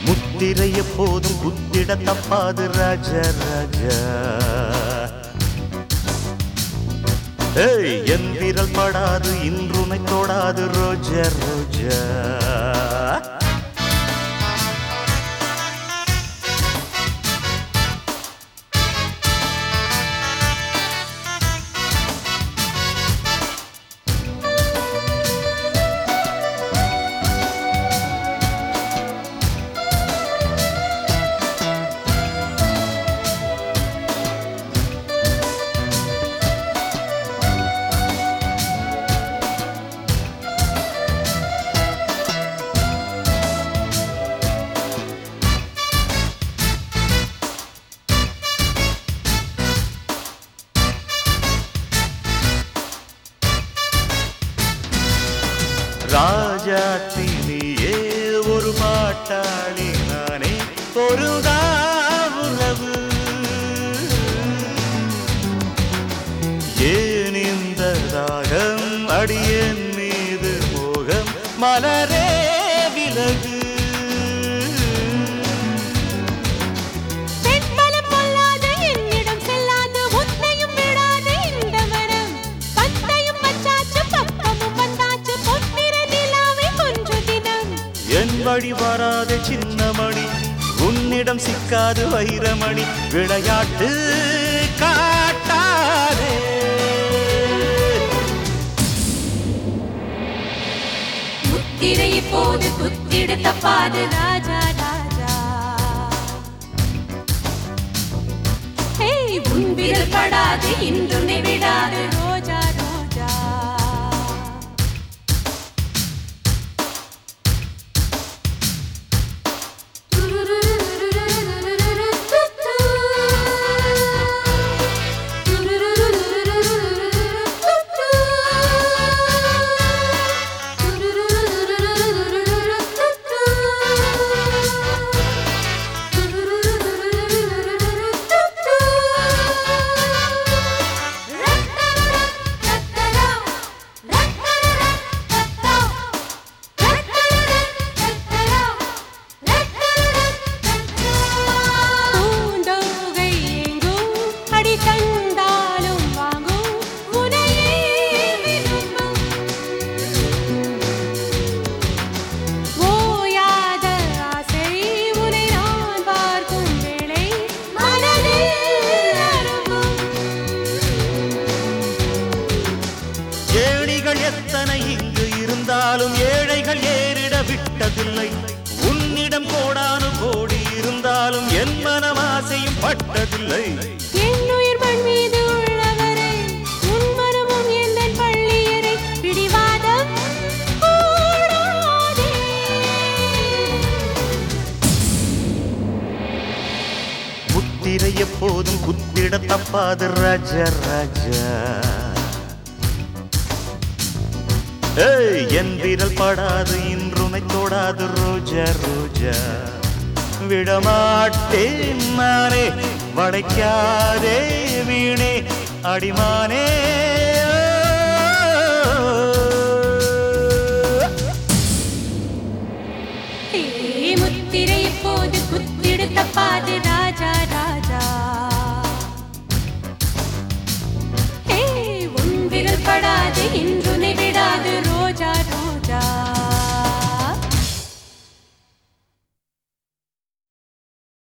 முத்திரை எப்போதும் குத்திட தப்பாது ராஜா ராஜா ஏய் என் விரல் படாது இன்றுனை தொடாது ரோஜா ரோஜா ராஜாத்தி நீயே ஒரு பாட்டாளி நானே ஒரு உறவு ஏன் இந்த ராகம் அடியேன் மீது மோகம் மலரே விலகு பெண்பலம் பொல்லாது என்னிடம் செல்லாது உன்னையும் விடாது இந்த மனம் பத்தையும் வச்சாச்சு பப்பமும் வந்தாச்சு பொன்னிற நிலாவை கொன்று தினம் என் வழி வராத சின்னமணி உன்னிடம் சிக்காது வைரமணி விளையாட்டு காட்டாதே முத்திரை இப்போது குத்திட தப்பாது ராஜா ராஜா ஹே உன் விரல் படாது இன்றுனை விடாது ரோஜா ரோஜா பூந்தோகை எங்கும் அடி தந்தாலும் வாங்கும் முனையே விரும்பும் ஓயாத ஆசை உனை நான் பார்க்கும் வேளை மனதில் அரும்பும் ஏணிகள் எத்தனை இங்கு இருந்தாலும் ஏழைகள் ஏறிட விட்டதில்லை உன்னிடம் கோடானு கோடி இருந்தாலும் என் மனம் ஆசையும் பட்டதில்லை என் உயிர் மண் மீது உள்ளவரை உன் மனமும் எந்தன் பள்ளியரை பிடிவாதம் கூடாதே முத்திரை எப்போதும் குத்திட தப்பாது ராஜா ராஜா ஏய் என் விரல் படாது இன்றுமை தொடாது ரோஜா ரோஜா விடமாட்டேன் நானே வளைக்காதே வீணே அடிமானே